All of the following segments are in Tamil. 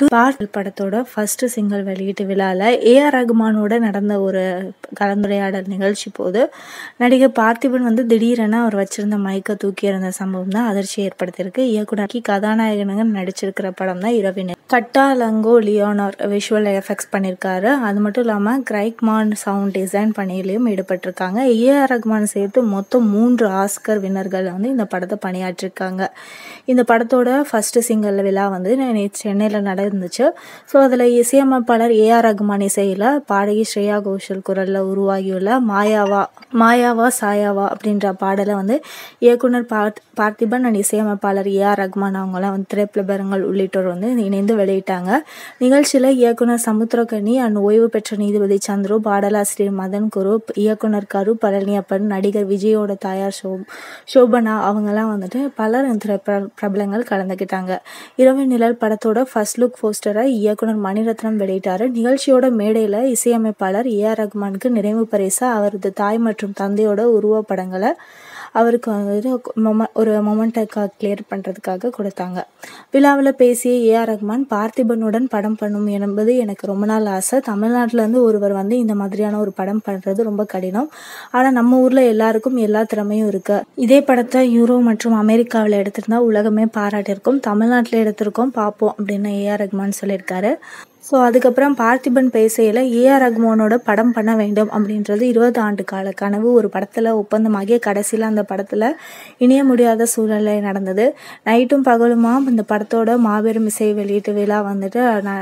டு பார்ட் படத்தோட ஃபர்ஸ்ட் சிங்கிள் வெளியீட்டு விழாவில் ஏஆர் ரகுமானோட நடந்த ஒரு கலந்துரையாடல் நிகழ்ச்சி போது நடிகர் பார்த்திபன் வந்து திடீரென அவர் வச்சிருந்த மைக்கை தூக்கி எறிந்த சம்பவம் தான் அதிர்ச்சி ஏற்படுத்தியிருக்கு இயக்குனருக்கு கதாநாயகனுங்க நடிச்சிருக்கிற படம் தான் இரவினர் கட்டா லங்கோ லியோனார் விஷுவல் எஃபெக்ட்ஸ் பண்ணியிருக்காரு அது மட்டும் இல்லாமல் கிரைக்மான் சவுண்ட் டிசைன் பணியிலையும் ஈடுபட்டிருக்காங்க ஏஆர் ரகுமான் சேர்த்து மொத்தம் மூன்று ஆஸ்கர் வின்னர்கள் வந்து இந்த படத்தை பணியாற்றிருக்காங்க இந்த படத்தோட ஃபர்ஸ்ட் சிங்கிள் விழா வந்து நேற்று சென்னையில் நடந்துச்சு ஸோ அதில் இசையமைப்பாளர் ஏஆர் ரகுமான் இசையில் பாடகி ஸ்ரேயா கோஷல் குரலில் உருவாகியுள்ள மாயாவா மாயாவா சாயாவா அப்படின்ற பாடலை வந்து இயக்குனர் பார்த் பார்த்திபன் அண்ட் இசையமைப்பாளர் ஏஆர் ரகுமான் அவங்களாம் வந்து திரைப்பிரபலங்கள் உள்ளிட்டோர் வந்து இணைந்து வெளியிட்டாங்க நிகழ்ச்சியில் இயக்குனர் சமுத்திரகனி அண்ட் ஓய்வு பெற்ற நீதிபதி சந்துரு பாடலாசிரியர் மதன் குரு இயக்குனர் கரு பழனியப்பன் நடிகர் விஜயோட தாயார் ஷோ ஷோபனா அவங்கெல்லாம் வந்துட்டு பலர் திரை பிரபலங்கள் கலந்துக்கிட்டாங்க இரவு நிழல் படத்தோட ஃபர்ஸ்ட் லுக் போஸ்டரை இயக்குனர் மணிரத்னம் வெளியிட்டாரு நிகழ்ச்சியோட மேடையில் இசையமைப்பாளர் ஏ ஆர் ரகுமானுக்கு நிறைவு பரிசா அவரது தாய் மற்றும் தந்தையோட உருவப்படங்களை அவருக்கு வந்துட்டு மொம ஒரு மொமெண்ட்டை கிளியர் பண்ணுறதுக்காக கொடுத்தாங்க விழாவில் பேசிய ஏஆர் ரஹ்மான் பார்த்திபனுடன் படம் பண்ணும் என்பது எனக்கு ரொம்ப நாள் ஆசை தமிழ்நாட்டிலேருந்து ஒருவர் வந்து இந்த மாதிரியான ஒரு படம் பண்ணுறது ரொம்ப கடினம் ஆனால் நம்ம ஊரில் எல்லாருக்கும் எல்லா திறமையும் இருக்கு இதே படத்தை யூரோ மற்றும் அமெரிக்காவில் எடுத்திருந்தா உலகமே பாராட்டியிருக்கும் தமிழ்நாட்டில் எடுத்திருக்கோம் பார்ப்போம் அப்படின்னு ஏஆர் ரஹ்மான் சொல்லியிருக்காரு ஸோ அதுக்கப்புறம் பார்த்திபன் பேசையில் ஏஆர் ரகுமானோட படம் பண்ண வேண்டும் அப்படின்றது இருபது ஆண்டு கால கனவு ஒரு படத்தில் ஒப்பந்தமாகிய கடைசியில் அந்த படத்தில் இணைய முடியாத சூழ்நிலை நடந்தது நைட்டும் பகலுமா இந்த படத்தோட மாபெரும் இசை வெளியீட்டு விழா வந்துட்டு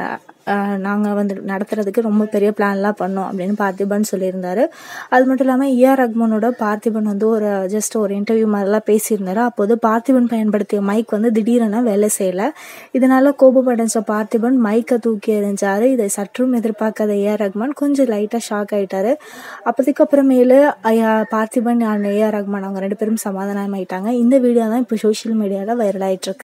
நாங்கள் வந்து நடத்துறதுக்கு ரொம்ப பெரிய பிளான்லாம் பண்ணோம் அப்படின்னு பார்த்திபன் சொல்லியிருந்தாரு அது மட்டும் இல்லாமல் ஏஆர் ரஹ்மானோட பார்த்திபன் வந்து ஒரு ஜஸ்ட் ஒரு இன்டர்வியூ மாதிரிலாம் பேசியிருந்தாரு அப்போது பார்த்திபன் பயன்படுத்திய மைக் வந்து திடீரென வேலை செய்யலை இதனால கோபப்படைஞ்ச பார்த்திபன் மைக்கை தூக்கி எறிஞ்சாரு இதை சற்றும் எதிர்பார்க்காத ஏஆர் ரஹ்மான் கொஞ்சம் லைட்டாக ஷாக் ஆயிட்டாரு அப்போதைக்கு அப்புறமேலு பார்த்திபன் ஏஆர் ரஹ்மான் அவங்க ரெண்டு பேரும் சமாதானம் ஆயிட்டாங்க இந்த வீடியோ தான் இப்போ சோஷியல் மீடியாவில் வைரல் ஆயிட்டு இருக்கு